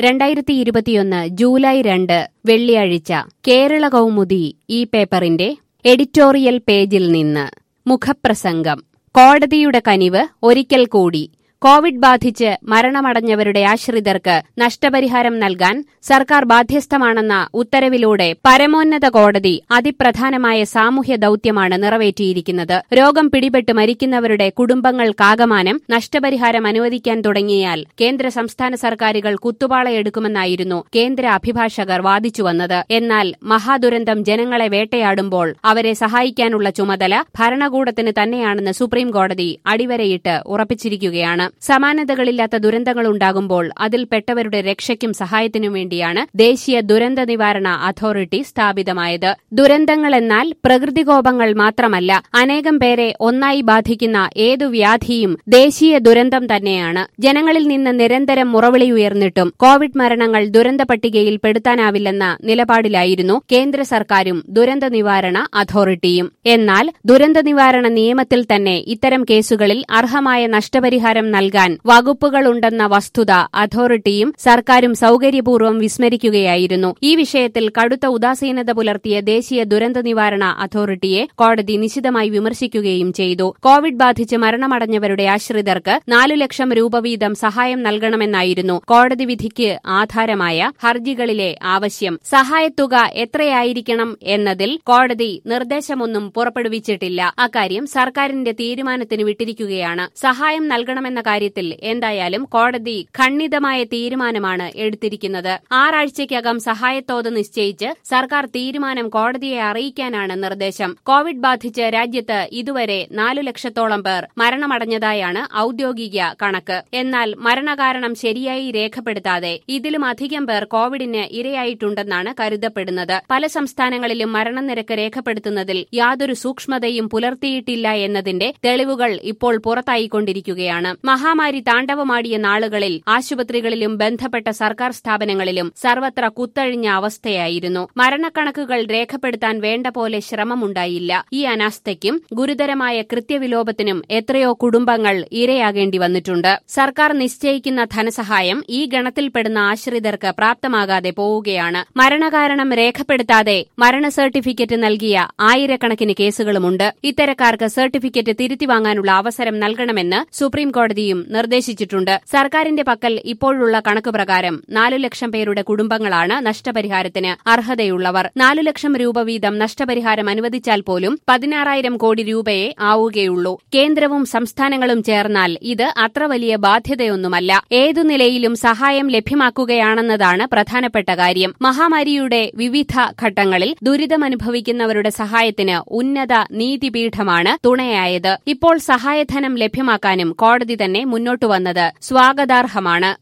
രണ്ടായിരത്തി ഇരുപത്തിയൊന്ന് ജൂലൈ രണ്ട് വെള്ളിയാഴ്ച കേരള കൗമുദി ഈ പേപ്പറിന്റെ എഡിറ്റോറിയൽ പേജിൽ നിന്ന് മുഖപ്രസംഗം കോടതിയുടെ കനിവ് ഒരിക്കൽ കൂടി കോവിഡ് ബാധിച്ച് മരണമടഞ്ഞവരുടെ ആശ്രിതർക്ക് നഷ്ടപരിഹാരം നൽകാൻ സർക്കാർ ബാധ്യസ്ഥമാണെന്ന ഉത്തരവിലൂടെ പരമോന്നത കോടതി അതിപ്രധാനമായ സാമൂഹ്യ ദൌത്യമാണ് നിറവേറ്റിയിരിക്കുന്നത് രോഗം പിടിപെട്ട് മരിക്കുന്നവരുടെ കുടുംബങ്ങൾക്കാകമാനം നഷ്ടപരിഹാരം അനുവദിക്കാൻ തുടങ്ങിയാൽ കേന്ദ്ര സംസ്ഥാന സർക്കാരുകൾ കുത്തുപാളയെടുക്കുമെന്നായിരുന്നു കേന്ദ്ര അഭിഭാഷകർ വാദിച്ചുവന്നത് എന്നാൽ മഹാദുരന്തം ജനങ്ങളെ വേട്ടയാടുമ്പോൾ അവരെ സഹായിക്കാനുള്ള ചുമതല ഭരണകൂടത്തിന് തന്നെയാണെന്ന് സുപ്രീം കോടതി അടിവരയിട്ട് ഉറപ്പിച്ചിരിക്കുകയാണ് സമാനതകളില്ലാത്ത ദുരന്തങ്ങളുണ്ടാകുമ്പോൾ അതിൽപ്പെട്ടവരുടെ രക്ഷയ്ക്കും സഹായത്തിനും വേണ്ടിയാണ് ദേശീയ ദുരന്ത നിവാരണ അതോറിറ്റി സ്ഥാപിതമായത് ദുരന്തങ്ങളെന്നാൽ പ്രകൃതികോപങ്ങൾ മാത്രമല്ല അനേകം പേരെ ഒന്നായി ബാധിക്കുന്ന ഏതു വ്യാധിയും ദേശീയ ദുരന്തം തന്നെയാണ് ജനങ്ങളിൽ നിന്ന് നിരന്തരം മുറവിളി ഉയർന്നിട്ടും കോവിഡ് മരണങ്ങൾ ദുരന്ത പട്ടികയിൽ പെടുത്താനാവില്ലെന്ന നിലപാടിലായിരുന്നു കേന്ദ്ര സർക്കാരും ദുരന്ത നിവാരണ അതോറിറ്റിയും എന്നാൽ ദുരന്ത നിവാരണ നിയമത്തിൽ തന്നെ ഇത്തരം കേസുകളിൽ അർഹമായ നഷ്ടപരിഹാരം നൽകാൻ വകുപ്പുകളുണ്ടെന്ന വസ്തുത അതോറിറ്റിയും സർക്കാരും സൌകര്യപൂർവ്വം വിസ്മരിക്കുകയായിരുന്നു ഈ വിഷയത്തിൽ കടുത്ത ഉദാസീനത പുലർത്തിയ ദേശീയ ദുരന്ത നിവാരണ അതോറിറ്റിയെ കോടതി നിശിതമായി വിമർശിക്കുകയും ചെയ്തു കോവിഡ് ബാധിച്ച് മരണമടഞ്ഞവരുടെ ആശ്രിതർക്ക് നാലു ലക്ഷം രൂപ വീതം സഹായം നൽകണമെന്നായിരുന്നു കോടതി വിധിക്ക് ആധാരമായ ഹർജികളിലെ ആവശ്യം സഹായത്തുക എത്രയായിരിക്കണം എന്നതിൽ കോടതി നിർദ്ദേശമൊന്നും പുറപ്പെടുവിച്ചിട്ടില്ല അക്കാര്യം സർക്കാരിന്റെ തീരുമാനത്തിന് വിട്ടിരിക്കുകയാണ് സഹായം നൽകണമെന്ന കാര്യത്തിൽ എന്തായാലും കോടതി ഖണ്ഡിതമായ തീരുമാനമാണ് എടുത്തിരിക്കുന്നത് ആറാഴ്ചയ്ക്കകം സഹായത്തോത് നിശ്ചയിച്ച് സർക്കാർ തീരുമാനം കോടതിയെ അറിയിക്കാനാണ് നിർദ്ദേശം കോവിഡ് ബാധിച്ച് രാജ്യത്ത് ഇതുവരെ നാലു ലക്ഷത്തോളം പേർ മരണമടഞ്ഞതായാണ് ഔദ്യോഗിക കണക്ക് എന്നാൽ മരണകാരണം ശരിയായി രേഖപ്പെടുത്താതെ ഇതിലും അധികം പേർ കോവിഡിന് ഇരയായിട്ടുണ്ടെന്നാണ് കരുതപ്പെടുന്നത് പല സംസ്ഥാനങ്ങളിലും മരണനിരക്ക് രേഖപ്പെടുത്തുന്നതിൽ യാതൊരു സൂക്ഷ്മതയും പുലർത്തിയിട്ടില്ല എന്നതിന്റെ തെളിവുകൾ ഇപ്പോൾ പുറത്തായിക്കൊണ്ടിരിക്കുകയാണ് മഹാമാരി താണ്ഡവമാടിയ നാളുകളിൽ ആശുപത്രികളിലും ബന്ധപ്പെട്ട സർക്കാർ സ്ഥാപനങ്ങളിലും സർവത്ര കുത്തഴിഞ്ഞ അവസ്ഥയായിരുന്നു മരണക്കണക്കുകൾ രേഖപ്പെടുത്താൻ വേണ്ട പോലെ ശ്രമമുണ്ടായില്ല ഈ അനാസ്ഥയ്ക്കും ഗുരുതരമായ കൃത്യവിലോപത്തിനും എത്രയോ കുടുംബങ്ങൾ ഇരയാകേണ്ടി വന്നിട്ടുണ്ട് സർക്കാർ നിശ്ചയിക്കുന്ന ധനസഹായം ഈ ഗണത്തിൽപ്പെടുന്ന ആശ്രിതർക്ക് പ്രാപ്തമാകാതെ പോവുകയാണ് മരണകാരണം രേഖപ്പെടുത്താതെ മരണ സർട്ടിഫിക്കറ്റ് നൽകിയ ആയിരക്കണക്കിന് കേസുകളുമുണ്ട് ഇത്തരക്കാർക്ക് സർട്ടിഫിക്കറ്റ് തിരുത്തി വാങ്ങാനുള്ള അവസരം നൽകണമെന്ന് സുപ്രീം കോടതിയും നിർദ്ദേശിച്ചിട്ടുണ്ട് സർക്കാരിന്റെ പക്കൽ ഇപ്പോഴുള്ള കണക്ക് പ്രകാരം നാലു ലക്ഷം പേരുടെ കുടുംബങ്ങളാണ് നഷ്ടപരിഹാരത്തിന് അർഹതയുള്ളവർ നാലു ലക്ഷം രൂപ വീതം നഷ്ടപരിഹാരം അനുവദിച്ചാൽ പോലും പതിനാറായിരം കോടി രൂപയെ ആവുകയുള്ളൂ കേന്ദ്രവും സംസ്ഥാനങ്ങളും ചേർന്നാൽ ഇത് അത്ര വലിയ ബാധ്യതയൊന്നുമല്ല ഏതു നിലയിലും സഹായം ലഭ്യമാക്കുകയാണെന്നതാണ് പ്രധാനപ്പെട്ട കാര്യം മഹാമാരിയുടെ വിവിധ ഘട്ടങ്ങളിൽ ദുരിതമനുഭവിക്കുന്നവരുടെ സഹായത്തിന് ഉന്നത നീതിപീഠമാണ് തുണയായത് ഇപ്പോൾ സഹായധനം ലഭ്യമാക്കാനും കോടതി തന്നെ മുന്നോട്ടു വന്നത് സ്വാഗതാർഹമാണ്